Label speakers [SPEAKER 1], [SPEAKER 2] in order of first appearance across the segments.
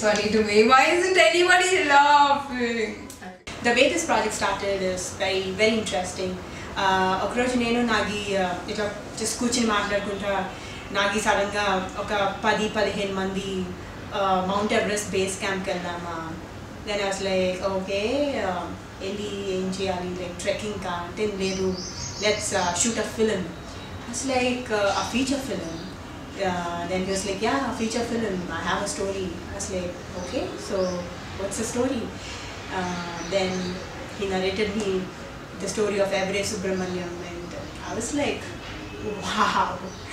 [SPEAKER 1] funny to me. Why isn't anybody laughing?
[SPEAKER 2] The way this project started is very, very interesting. Uh, ఒకరోజు నేను Nagi uh, ఇట్లా just కూర్చుని మాట్లాడుకుంటా నాగి సడన్గా ఒక పది పదిహేను మంది మౌంట్ ఎవరెస్ట్ బేస్ క్యాంప్కి వెళ్దామా దెన్ వాస్ లైక్ ఓకే వెళ్ళి ఏం చేయాలి లైక్ ట్రెక్కింగ్ కా అంటే లేదు let's shoot a film it's like a feature film then was like yeah feature film I have a story was like okay so what's a story uh, then he narrated me the story of Everett Subramaniam, and I was like, wow.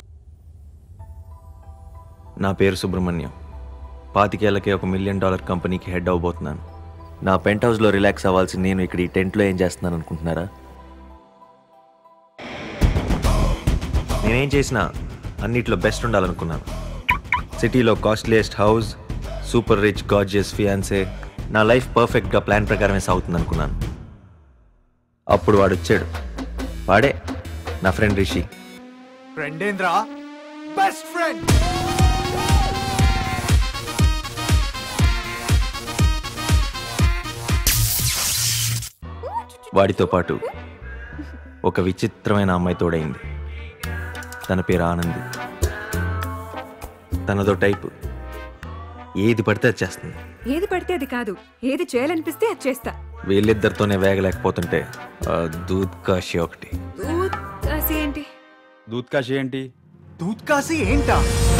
[SPEAKER 3] నా పేరు సుబ్రహ్మణ్యం పాతికేళ్లకే ఒక million dollar కంపెనీకి head అవ్వబోతున్నాను నా పెంట్ హౌస్లో relax అవ్వాల్సి నేను ఇక్కడ ఈ టెంట్లో ఏం చేస్తున్నాను అనుకుంటున్నారా నేనేం చేసినా అన్నిట్లో బెస్ట్ ఉండాలనుకున్నాను సిటీలో costliest house super rich gorgeous fiancee నా లైఫ్ పర్ఫెక్ట్గా ప్లాన్ ప్రకారమే సాగుతుంది అనుకున్నాను అప్పుడు వాడు వచ్చాడు వాడే నా ఫ్రెండ్ రిషి
[SPEAKER 4] ఫ్రెండేంద్ర బెస్ట్ ఫ్రెండ్
[SPEAKER 3] వాడితో పాటు ఒక విచిత్రమైన అమ్మాయి తోడైంది తన పేరు ఆనంది తనదో టైపు ఏది పడితే అది చేస్తుంది
[SPEAKER 5] ఏది పడితే అది కాదు ఏది చేయాలనిపిస్తే అది చేస్తా
[SPEAKER 3] వీళ్ళిద్దరితోనే వేగలేకపోతుంటే ఆ దూద్ కాశీ ఒకటి
[SPEAKER 5] దూద్ కాసి ఏంటి
[SPEAKER 6] దూత్ కాశీ ఏంటి
[SPEAKER 4] దూత్ కాసి ఏంటా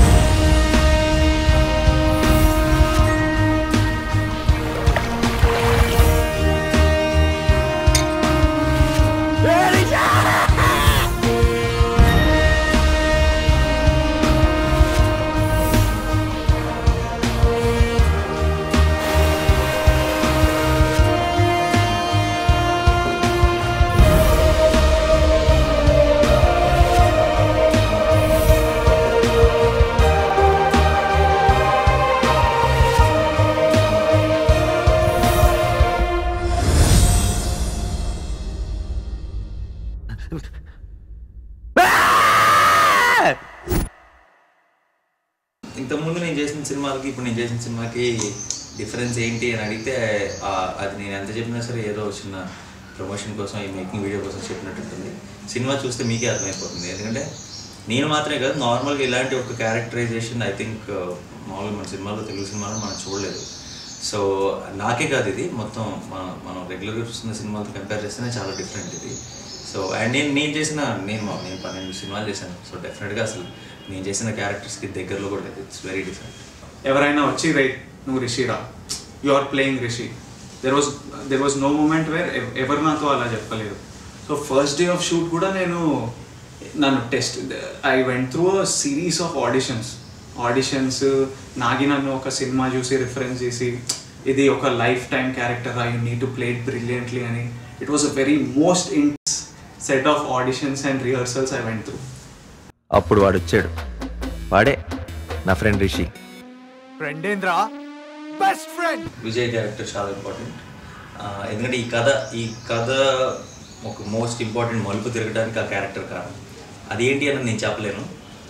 [SPEAKER 3] ఇంతకుముందు నేను చేసిన సినిమాలకి ఇప్పుడు నేను చేసిన సినిమాకి డిఫరెన్స్ ఏంటి అని అడిగితే ఆ, అది నేను ఎంత చెప్పినా సరే ఏదో చిన్న ప్రమోషన్ కోసం ఈ మేకింగ్ వీడియో కోసం చెప్పినట్టు ఉంటుంది సినిమా చూస్తే మీకే అర్థమైపోతుంది ఎందుకంటే నేను మాత్రమే కాదు నార్మల్గా ఇలాంటి ఒక క్యారెక్టరైజేషన్ ఐ థింక్ మామూలుగా మన సినిమాలో తెలుగు సినిమాలో మనం చూడలేదు సో నాకే కాదు ఇది మొత్తం మన మనం రెగ్యులర్గా చూస్తున్న సినిమాలతో కంపేర్ చేస్తేనే చాలా డిఫరెంట్ ఇది సో అండ్ నేను నేను చేసిన నేను మా- నేను పన్నెండు సినిమాలు చేశాను సో డెఫినెట్గా అసలు నేను చేసిన క్యారెక్టర్స్కి దగ్గరలో కూడా లేదు ఇట్స్ వెరీ డిఫరెంట్
[SPEAKER 7] ఎవరైనా వచ్చి రైట్ నువ్వు రిషిరా you are playing Rishi there was there was no moment where ఎవరు నాతో అలా చెప్పలేదు so first day of shoot కూడా నేను నన్ను test I went through a series of auditions auditions Nagi నన్ను ఒక సినిమా చూసి రిఫరెన్స్ చేసి ఇది ఒక life time character you need to play it brilliantly అని it was a very most intense set of auditions and rehearsals I went through
[SPEAKER 3] అప్పుడు వాడు వచ్చాడు వాడే నా ఫ్రెండ్ రిషి
[SPEAKER 4] ఫ్రెండేంద్ర బెస్ట్ ఫ్రెండ్
[SPEAKER 3] విజయ్ క్యారెక్టర్ చాలా ఇంపార్టెంట్ ఎందుకంటే ఈ కథ ఈ కథ ఒక మోస్ట్ ఇంపార్టెంట్ మలుపు తిరగడానికి ఆ క్యారెక్టర్ కారణం అది ఏంటి అని నేను చెప్పలేను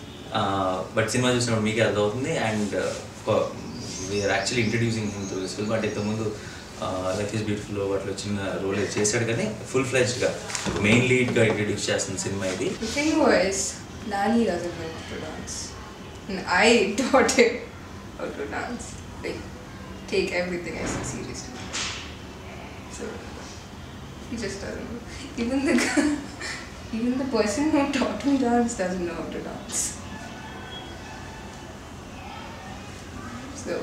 [SPEAKER 3] బట్ సినిమా చూసినప్పుడు మీకే అర్థమవుతుంది and we are actually introducing him through this film అంటే ఇంతకుముందు లైఫ్ ఈస్ బ్యూటిఫుల్ వాటిలో చిన్న రోల్ చేశాడు కానీ ఫుల్ ఫ్లెజ్డ్గా మెయిన్ లీడ్గా ఇంట్రడ్యూస్ చేస్తున్న సినిమా ఇది
[SPEAKER 1] The thing was, Nani doesn't know how to dance. And I taught him how to dance. Like, take everything I say seriously. So, he just doesn't know. Even the guy- even the person who taught me dance doesn't know how to dance. So,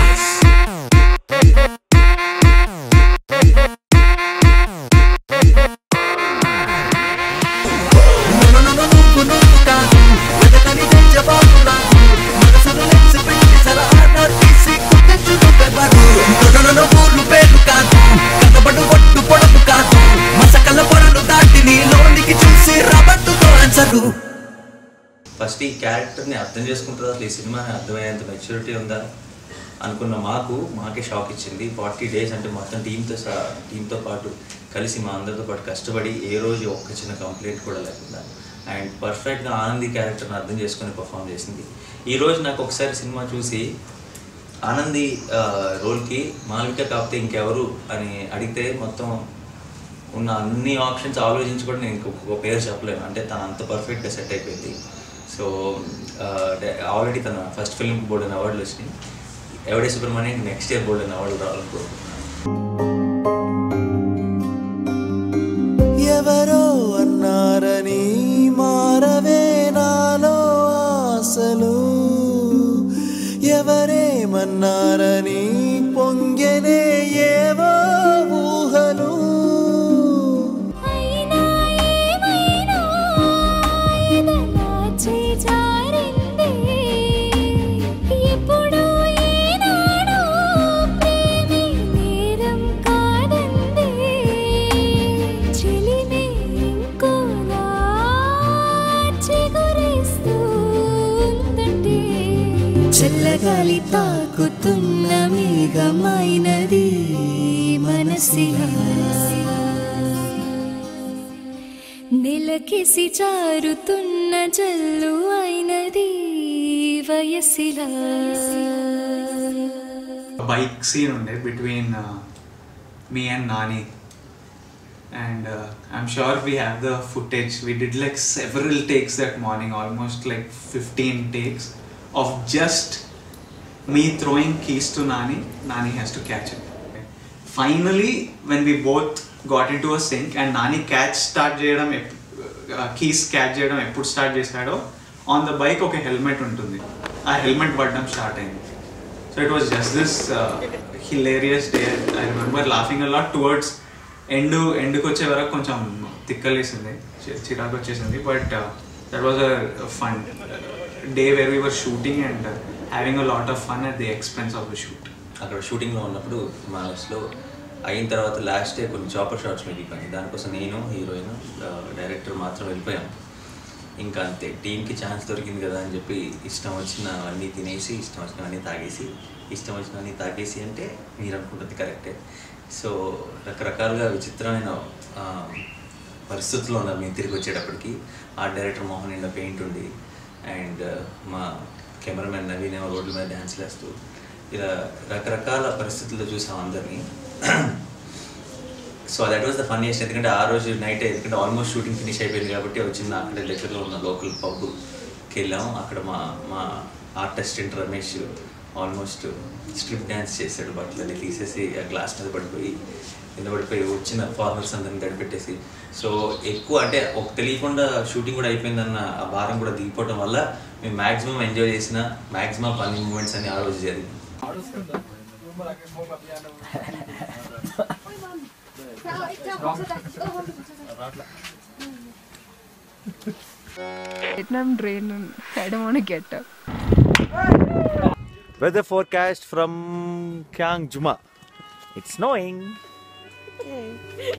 [SPEAKER 3] first ఈ క్యారెక్టర్ని అర్థం చేసుకుంటుందా అసలు ఈ సినిమాని అర్థమయ్యేంత maturity ఉందా అనుకున్న మాకు మాకే షాక్ ఇచ్చింది ఫార్టీ డేస్ అంటే మొత్తం టీంతో సహా టీంతో పాటు కలిసి మా అందరితో పాటు కష్టపడి ఏ రోజు ఒక్క చిన్న కంప్లైంట్ కూడా లేకుండా అండ్ పర్ఫెక్ట్గా ఆనంది క్యారెక్టర్ని అర్థం చేసుకొని పర్ఫామ్ చేసింది ఈ రోజు నాకు ఒకసారి సినిమా చూసి ఆనంది ఆ, రోల్కి మాల్విక కాకపోతే ఇంకెవరు అని అడిగితే మొత్తం ఉన్న అన్ని ఆప్షన్స్ ఆలోచించి కూడా నేను ఇంకొక పేరు చెప్పలేను అంటే తను అంత పర్ఫెక్ట్గా సెట్ అయిపోయింది సో ఆల్రెడీ తన ఫస్ట్ ఫిల్మ్ బోర్డు అని అవార్డులు వచ్చినాయి ఎవడే సుబ్రహ్మణ్యం నెక్స్ట్ ఇయర్ బోర్డు అని అవార్డు రావాలనుకుంటున్నాను
[SPEAKER 6] ఎవరో అన్నారని మారవే నాలో ఆశలు ఎవరేమన్నారని పొంగెనే ఏవో ఊహలు
[SPEAKER 8] అయినా ఏమైనా ఎదలా చేజారిందే ఎప్పుడో ఏనాడో ప్రేమే నేరం కాదందే చెలిమే ఇంకోలా చిగురిస్తూ ఉందంటే చల్లగాలి తాకుతున్న మేఘమైనది మనసిలా నెలకేసి చారుతున్న జల్లు అయినది వయసిలా
[SPEAKER 7] బైక్ సీన్ ఉండే between me and Nani and I'm sure we have the footage we did like several takes that morning almost like fifteen takes of just me throwing keys to Nani, Nani has to catch it. Finally, when we both got into a sync and Nani catch start చేయడం keys catch చేయడం ఎప్పుడు start చేశాడో on the bike ఒక helmet ఉంటుంది ఆ helmet పడడం start అయింది so it was just this hilarious day I remember laughing a lot towards end ఎండ్కి వచ్చే వరకు కొంచెం తిక్కలేసింది చి- చిరాకు వచ్చేసింది but that was a fun day where we were shooting and having a lot of fun at the expense of the shoot
[SPEAKER 3] అక్కడ షూటింగ్లో ఉన్నప్పుడు మానస్లో అయిన తర్వాత లాస్ట్ డే కొన్ని చాపర్ షాట్స్ మిగిలిపోయాయి దానికోసం నేను హీరోయిన్ డైరెక్టర్ మాత్రం వెళ్ళిపోయాం ఇంకా అంతే టీంకి ఛాన్స్ దొరికింది కదా అని చెప్పి ఇష్టం వచ్చిన అన్నీ తినేసి ఇష్టం వచ్చినవన్నీ తాగేసి ఇష్టం వచ్చినవన్నీ తాగేసి అంటే మీరు అనుకుంటుంది కరెక్టే సో రకరకాలుగా విచిత్రమైన ఆ, పరిస్థితుల్లో ఉన్నారు మేము తిరిగి వచ్చేటప్పటికి ఆర్ట్ డైరెక్టర్ మోహన్ నిండా పెయింట్ ఉండి అండ్ మా కెమెరామెన్ నవీన్ ఏమో రోడ్ల మీద డ్యాన్స్ వేస్తూ ఇలా రకరకాల పరిస్థితుల్లో చూసాం అందరినీ so that was the funniest ఎందుకంటే ఆ రోజు నైట్ ఎందుకంటే ఆల్మోస్ట్ షూటింగ్ ఫినిష్ అయిపోయింది కాబట్టి వచ్చిన అక్కడే దగ్గరలో ఉన్న లోకల్ పబ్కి వెళ్ళాము అక్కడ మా మా art assistant Ramesh almost strip dance చేశాడు బట్టలని తీసేసి ఆ గ్లాస్ మీద పడిపోయి కింద పడిపోయి వచ్చిన ఫార్మర్స్ అందరిని గడిపెట్టేసి సో ఎక్కువ అంటే ఒక తెలియకుండా షూటింగ్ కూడా అయిపోయిందన్న ఆ భారం కూడా దిగిపోవడం వల్ల మేము మ్యాక్సిమం ఎంజాయ్ చేసిన మ్యాక్సిమం ఫన్నీ మూమెంట్స్ అని ఆ రోజు జరిగింది
[SPEAKER 1] Vietnam drain. I don't want to get up.
[SPEAKER 4] Weather forecast from Kyang Juma. It's snowing.